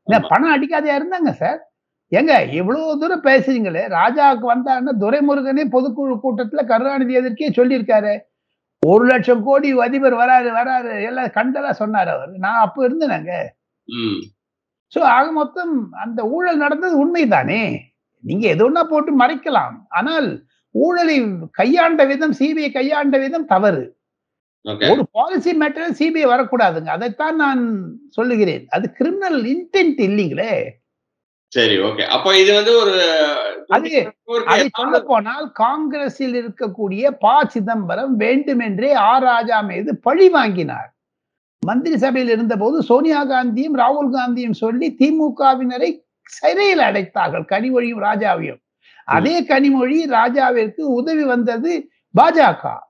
இந்த பணம் அடிக்காதையா இருந்தாங்க சார் ஏங்க இவ்வளவு தூரம் பேசுறீங்களே ராஜாவுக்கு வந்தாருன்னா துரைமுருகனே பொதுக்குழு கூட்டத்துல கருணாநிதி எதிர்க்கே சொல்லியிருக்காரு ஒரு லட்சம் கோடி அதிபர் வராரு வராரு எல்லாம் கண்டலா சொன்னாரு அவர் நான் அப்ப இருந்தேனாங்க ம் சோ ஆக மொத்தம் அந்த ஊழல் நடந்தது உண்மைதானே நீங்க எது ஒண்ணா போட்டு மறைக்கலாம் ஆனால் ஊழலை கையாண்ட விதம் சிபிஐ கையாண்ட விதம் தவறு ஓகே ஒரு பாலிசி மேட்டர் சிபிஐ வரக்கூடாதுங்க அதைத்தான் நான் சொல்லுகிறேன் அது கிரிமினல் இன்டென்ட் இல்லைங்களே சரி ஓகே அப்போ இது வந்து ஒரு அது அதை சொல்ல போனால் காங்கிரஸில் இருக்கக்கூடிய ப சிதம்பரம் வேண்டுமென்றே ஆர் ராஜா மீது பழி வாங்கினார் மந்திரி சபையில் இருந்தபோது சோனியா காந்தியும் ராகுல் காந்தியும் சொல்லி திமுகவினரை சிறையில் அடைத்தார்கள் கனிமொழியும் ராஜாவையும் அதே கனிமொழி ராஜாவிற்கு உதவி வந்தது பாஜக